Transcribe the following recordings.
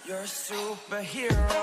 You're a superhero.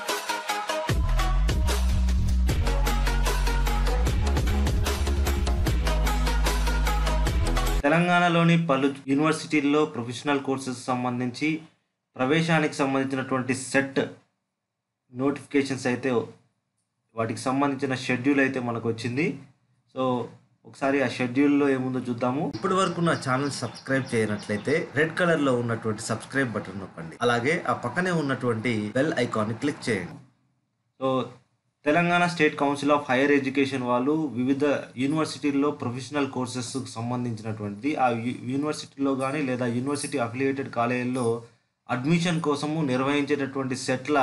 తెలంగాణలోని పలు యూనివర్సిటీల్లో ప్రొఫెషనల్ కోర్సెస్ సంబంధించి ప్రవేశానికి సంబంధించినటువంటి సెట్ నోటిఫికేషన్స్ అయితే వాటికి సంబంధించిన షెడ్యూల్ అయితే మనకు వచ్చింది సో ఒకసారి ఆ షెడ్యూల్లో ఏముందో చూద్దాము ఇప్పటి వరకు నా ఛానల్ సబ్స్క్రైబ్ చేయనట్లయితే రెడ్ కలర్ లో ఉన్నటువంటి సబ్స్క్రైబ్ బటన్ నొక్కండి అలాగే ఆ పక్కనే ఉన్నటువంటి బెల్ ఐకాన్ ని క్లిక్ చేయండి so Telangana state council of higher education వాళ్ళు వివిధ యూనివర్సిటీల్లో ప్రొఫెషనల్ కోర్సెస్ సంబంధించినటువంటిది ఆ యు- యూనివర్సిటీలో కానీ లేదా యూనివర్సిటీ అఫిలియేటెడ్ కాలేజీల్లో అడ్మిషన్ కోసము నిర్వహించేటటువంటి సెట్ల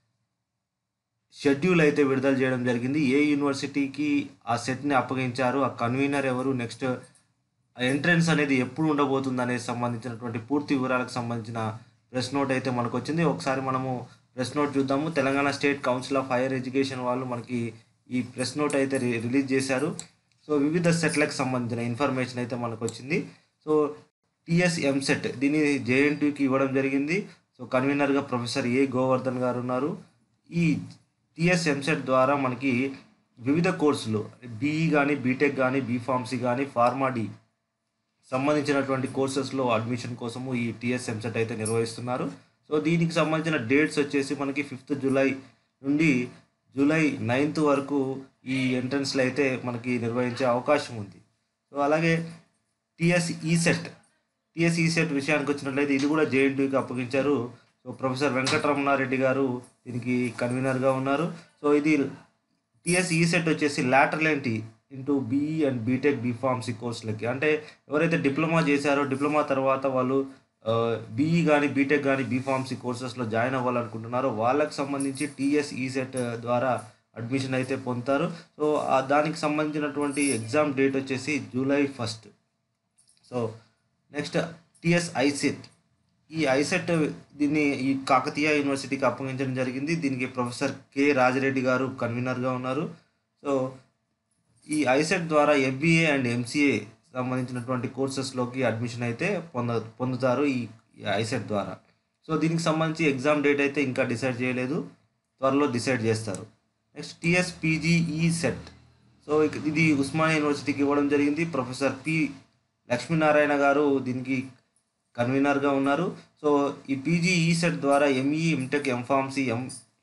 షెడ్యూల్ అయితే విడుదల చేయడం జరిగింది ఏ యూనివర్సిటీకి ఆ సెట్ని అప్పగించారు ఆ కన్వీనర్ ఎవరు నెక్స్ట్ ఎంట్రన్స్ అనేది ఎప్పుడు ఉండబోతుంది అనేది సంబంధించినటువంటి పూర్తి వివరాలకు సంబంధించిన ప్రెస్ నోట్ అయితే మనకు వచ్చింది ఒకసారి మనము ప్రెస్ నోట్ చూద్దాము Telangana state council of higher education వాళ్ళు మనకి ఈ ప్రెస్ నోట్ అయితే రి- రిలీజ్ చేశారు సో వివిధ సెట్లకు సంబంధించిన ఇన్ఫర్మేషన్ అయితే మనకు వచ్చింది సో టిఎస్ ఎంసెట్ దీన్ని జేఎన్టీకి ఇవ్వడం జరిగింది సో కన్వీనర్గా ప్రొఫెసర్ ఏ గోవర్ధన్ గారు ఉన్నారు ఈ టిఎస్ ఎంసెట్ ద్వారా మనకి వివిధ కోర్సులు బీఈ కానీ బీటెక్ కానీ బీఫార్మసీ కానీ ఫార్మా డి సంబంధించినటువంటి కోర్సెస్లో అడ్మిషన్ కోసము ఈ టిఎస్ ఎంసెట్ అయితే నిర్వహిస్తున్నారు సో దీనికి సంబంధించిన డేట్స్ వచ్చేసి మనకి ఫిఫ్త్ జూలై నుండి జూలై నైన్త్ వరకు ఈ ఎంట్రన్స్లో అయితే మనకి నిర్వహించే అవకాశం ఉంది సో అలాగే టిఎస్ ఈసెట్ టిఎస్ ఈసెట్ విషయానికి వచ్చినట్లయితే ఇది కూడా జేఎన్టీకి అప్పగించారు సో ప్రొఫెసర్ వెంకటరమణారెడ్డి గారు దీనికి కన్వీనర్గా ఉన్నారు సో ఇది టిఎస్ ఈసెట్ వచ్చేసి లాటరల్ ఏంటి into BE and BTech B Pharmacy కోర్సులకి అంటే ఎవరైతే డిప్లొమా చేశారో డిప్లొమా తర్వాత వాళ్ళు బీఈ కానీ బీటెక్ కానీ బీఫార్మసీ కోర్సెస్లో జాయిన్ అవ్వాలనుకుంటున్నారో వాళ్ళకి సంబంధించి టిఎస్ ఈసెట్ ద్వారా అడ్మిషన్ అయితే పొందుతారు సో ఆ దానికి సంబంధించినటువంటి ఎగ్జామ్ డేట్ వచ్చేసి July first so next TS ICET ఈ ఐసెట్ దీన్ని ఈ కాకతీయ యూనివర్సిటీకి అప్పగించడం జరిగింది దీనికి ప్రొఫెసర్ కె రాజిరెడ్డి గారు కన్వీనర్గా ఉన్నారు సో ఈ ఐసెట్ ద్వారా ఎంబీఏ అండ్ ఎంసీఏ సంబంధించినటువంటి కోర్సెస్లోకి అడ్మిషన్ అయితే పొంద పొందుతారు ఈ ఈ ఐసెట్ ద్వారా సో దీనికి సంబంధించి ఎగ్జామ్ డేట్ అయితే ఇంకా డిసైడ్ చేయలేదు త్వరలో డిసైడ్ చేస్తారు next TS PGECET so ఇక- ఇది ఉస్మానియా యూనివర్సిటీకి ఇవ్వడం జరిగింది ప్రొఫెసర్ పి లక్ష్మీనారాయణ గారు దీనికి కన్వీనర్గా ఉన్నారు సో ఈ పీజీఈ సెట్ ద్వారా ME MTech M Pharmacy M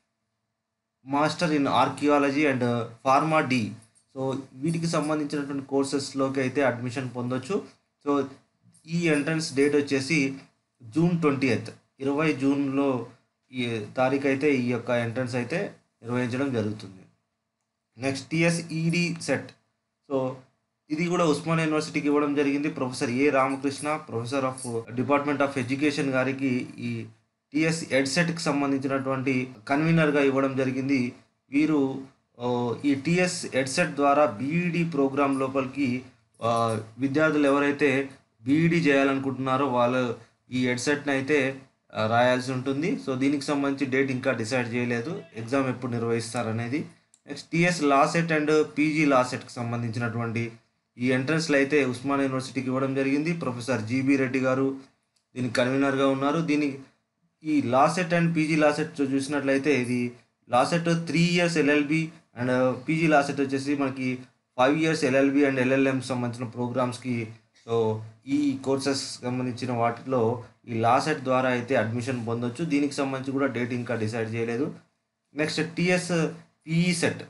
master in archaeology and pharma D so వీటికి సంబంధించినటువంటి కోర్సెస్లోకి అయితే అడ్మిషన్ పొందొచ్చు సో ఈ ఎంట్రన్స్ డేట్ వచ్చేసి జూన్ ట్వంటీ ఇరవై జూన్లో ఈ తారీఖు అయితే ఈ యొక్క ఎంట్రన్స్ అయితే నిర్వహించడం జరుగుతుంది next TS EDCET so ఇది కూడా ఉస్మానియా యూనివర్సిటీకి ఇవ్వడం జరిగింది professor A Ramakrishna professor of department of education గారికి ఈ టిఎస్ ఎడ్సెట్కి సంబంధించినటువంటి కన్వీనర్గా ఇవ్వడం జరిగింది వీరు ఆ, ఈ టిఎస్ ఎడ్సెట్ ద్వారా బీఈడి ప్రోగ్రామ్ లోపలికి ఆ, విద్యార్థులు ఎవరైతే బీఈడి చేయాలనుకుంటున్నారో వాళ్ళు ఈ ఎడ్సెట్ని అయితే ఆ, రాయాల్సి ఉంటుంది సో దీనికి సంబంధించి డేట్ ఇంకా డిసైడ్ చేయలేదు ఎగ్జామ్ ఎప్పుడు నిర్వహిస్తారనేది next TS LAWCET and PG లాసెట్కి సంబంధించినటువంటి ఈ ఎంట్రన్స్లో అయితే ఉస్మాన్ యూనివర్సిటీకి ఇవ్వడం జరిగింది ప్రొఫెసర్ జీబీ రెడ్డి గారు దీనికి కన్వీనర్గా ఉన్నారు దీనికి ఈ లాసెట్ అండ్ పీజీ లాసెట్ చూసినట్లయితే ఇది LAWCET three years LLB and PG LAWCET వచ్చేసి మనకి five years LLB and LLM సంబంధించిన ప్రోగ్రామ్స్కి సో ఈ కోర్సెస్ సంబంధించిన వాటిలో ఈ లాసెట్ ద్వారా అయితే అడ్మిషన్ పొందొచ్చు దీనికి సంబంధించి కూడా డేట్ ఇంకా డిసైడ్ చేయలేదు next TS PECET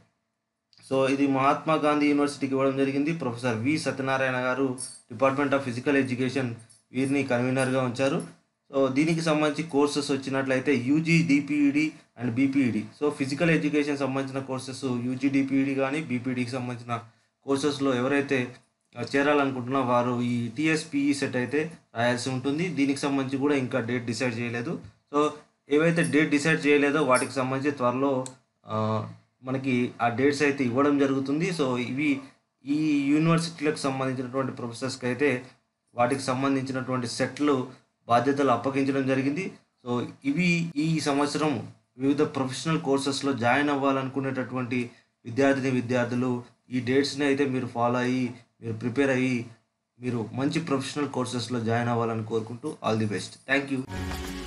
so ఇది మహాత్మా గాంధీ యూనివర్సిటీకి ఇవ్వడం జరిగింది ప్రొఫెసర్ వి సత్యనారాయణ గారు డిపార్ట్మెంట్ ఆఫ్ ఫిజికల్ ఎడ్యుకేషన్ వీరిని కన్వీనర్గా ఉంచారు సో దీనికి సంబంధించి కోర్సెస్ వచ్చినట్లయితే UG DPEd and BPEd so physical education సంబంధించిన కోర్సెస్ యూజీ డిపిఈడి కానీ బీపీఈడికి సంబంధించిన కోర్సెస్లో ఎవరైతే ఆ, చేరాలనుకుంటున్నా వారు ఈ టీఎస్పీఈ సెట్ అయితే రాయాల్సి ఉంటుంది దీనికి సంబంధించి కూడా ఇంకా డేట్ డిసైడ్ చేయలేదు సో ఏవైతే డేట్ డిసైడ్ చేయలేదో వాటికి సంబంధించి త్వరలో ఆ, మనకి ఆ డేట్స్ అయితే ఇవ్వడం జరుగుతుంది సో ఇవి ఈ యూనివర్సిటీలకు సంబంధించినటువంటి ప్రొఫెసర్స్కి అయితే వాటికి సంబంధించినటువంటి సెట్లు బాధ్యతలు అప్పగించడం జరిగింది సో ఇవి ఈ సంవత్సరం వివిధ ప్రొఫెషనల్ కోర్సెస్లో జాయిన్ అవ్వాలనుకునేటటువంటి విద్యార్థిని విద్యార్థులు ఈ డేట్స్ని అయితే మీరు ఫాలో అయ్యి మీరు ప్రిపేర్ అయ్యి మీరు మంచి ప్రొఫెషనల్ కోర్సెస్లో జాయిన్ అవ్వాలని కోరుకుంటూ all the best thank you